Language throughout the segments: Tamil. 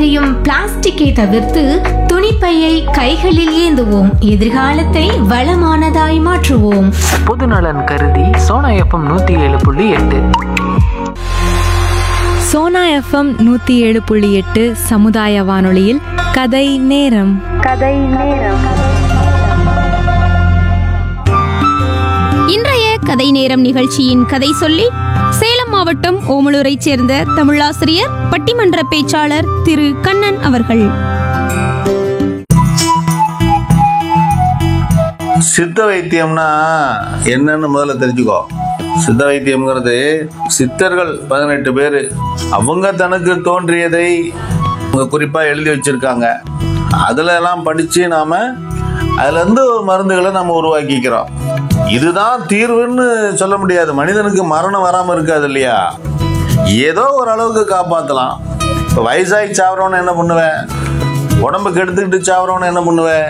எரியும் பிளாஸ்டிக்கை தவிர்த்து துணிப்பையை கைகளில் ஏந்துவோம் எதிர்காலத்தை வளமானதாய் மாற்றுவோம் பொதுநலன் கருதி சோனா எஃப்எம் நூற்றி ஏழு புள்ளி எட்டு சோனா எஃப்எம் நூற்றி ஏழு புள்ளி எட்டு சமுதாய வானொலியில் கதை நேரம் இன்றைய கதை நேரம் நிகழ்ச்சியின் கதை சொல்லி சேலம் மாவட்டம் ஓமலூரைச் சேர்ந்த தமிழாசிரியர் பட்டிமன்ற பேச்சாளர் திரு கண்ணன் அவர்கள் சித்த வைத்தியம்னா என்னன்னு முதல்ல தெரிஞ்சுக்கோ சித்த வைத்தியம்ங்கிறது சித்தர்கள் பதினெட்டு பேர் அவங்க தனக்கு தோன்றியதை அவங்க குறிப்பாக எழுதி வச்சிருக்காங்க அதுல எல்லாம் படித்து நாம அதுல இருந்து ஒரு மருந்துகளை நம்ம உருவாக்கிக்கிறோம் இதுதான் தீர்வுன்னு சொல்ல முடியாது மனிதனுக்கு மரணம் வராமல் இருக்காது இல்லையா ஏதோ ஒரு அளவுக்கு காப்பாற்றலாம் இப்போ வயசாகி சாவறவன என்ன பண்ணுவேன் உடம்புக்கு எடுத்துக்கிட்டு சாவறவன என்ன பண்ணுவேன்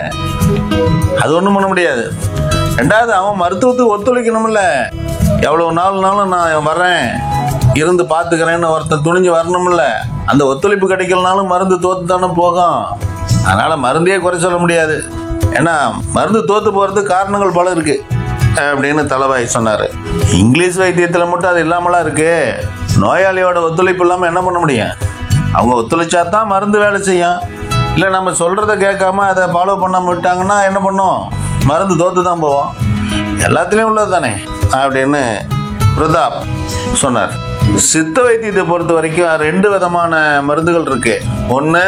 அது ஒன்றும் பண்ண முடியாது ரெண்டாவது அவன் மருத்துவத்துக்கு ஒத்துழைக்கணும்ல எவ்வளோ நாள்னாலும் நான் வர்றேன் இருந்து பார்த்துக்கிறேன்னு ஒருத்தன் துணிஞ்சு வரணும்ல அந்த ஒத்துழைப்பு கிடைக்கலனாலும் மருந்து தோத்து தானே போகும் அதனால மருந்தையே குறை சொல்ல முடியாது ஏன்னா மருந்து தோத்து போகிறதுக்கு காரணங்கள் பல இருக்கு அப்படின்னு தலைவாய் சொன்னார் இங்கிலீஷ் வைத்தியத்தில் மட்டும் அது இல்லாமலாம் இருக்கு நோயாளியோட ஒத்துழைப்பு இல்லாமல் என்ன பண்ண முடியும் அவங்க ஒத்துழைச்சா தான் மருந்து வேலை செய்யும் இல்லை நம்ம சொல்கிறத கேட்காம அதை ஃபாலோ பண்ணாம விட்டாங்கன்னா என்ன பண்ணும் மருந்து தோத்து தான் போவோம் எல்லாத்துலேயும் உள்ளது தானே அப்படின்னு பிரதாப் சொன்னார் சித்த வைத்தியத்தை பொறுத்த வரைக்கும் ரெண்டு விதமான மருந்துகள் இருக்கு ஒன்று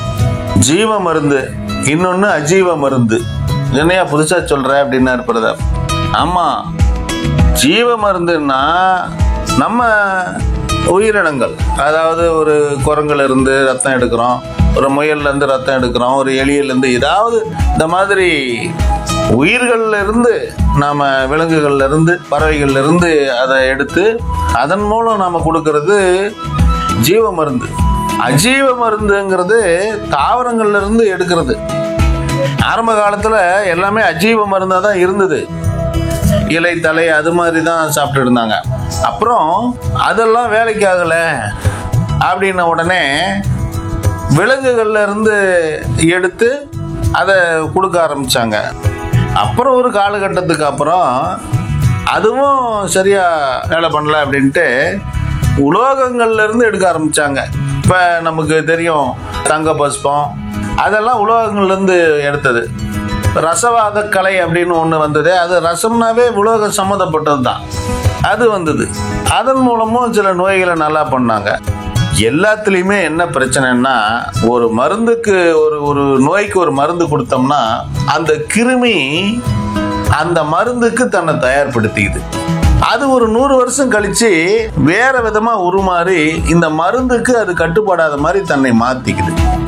ஜீவ மருந்து இன்னொன்று அஜீவ மருந்து என்னையா புதுசாக சொல்கிற அப்படின்னாரு பிரதாப் ஆமாம் ஜீவ மருந்துன்னா நம்ம உயிரினங்கள் அதாவது ஒரு குரங்குல இருந்து ரத்தம் எடுக்கிறோம் ஒரு முயல்ல இருந்து ரத்தம் எடுக்கிறோம் ஒரு எலியில இருந்து ஏதாவது இந்த மாதிரி உயிர்கள்ல இருந்து நாம விலங்குகள்ல இருந்து பறவைகள்ல இருந்து அதை எடுத்து அதன் மூலம் நாம கொடுக்கறது ஜீவ மருந்து அஜீவ மருந்துங்கிறது தாவரங்கள்ல இருந்து எடுக்கிறது ஆரம்ப காலத்துல எல்லாமே அஜீவ மருந்தா தான் இருந்தது இலை தலை அது மாதிரி தான் சாப்பிட்டு இருந்தாங்க அப்புறம் அதெல்லாம் வேலைக்கு ஆகலை அப்படின்ன உடனே விலங்குகள்ல இருந்து எடுத்து அதை கொடுக்க ஆரம்பிச்சாங்க அப்புறம் ஒரு காலகட்டத்துக்கு அப்புறம் அதுவும் சரியா வேலை பண்ணல அப்படின்ட்டு உலோகங்கள்ல இருந்து எடுக்க ஆரம்பிச்சாங்க இப்போ நமக்கு தெரியும் தங்க பஸ்பம் அதெல்லாம் உலோகங்கள்ல இருந்து எடுத்தது ரசவாத கலை அப்படின்னு ஒன்று வந்தது அது ரசம்னாவே உலோகம் சம்மந்தப்பட்டது தான் அது வந்தது அதன் மூலமும் சில நோய்களை நல்லா பண்ணாங்க எல்லாத்துலேயுமே என்ன பிரச்சனைன்னா ஒரு மருந்துக்கு ஒரு ஒரு நோய்க்கு ஒரு மருந்து கொடுத்தோம்னா அந்த கிருமி அந்த மருந்துக்கு தன்னை தயார்படுத்திக்குது அது ஒரு நூறு வருஷம் கழிச்சு வேற விதமா உருமாறி இந்த மருந்துக்கு அது கட்டுப்படாத மாதிரி தன்னை மாத்திக்குது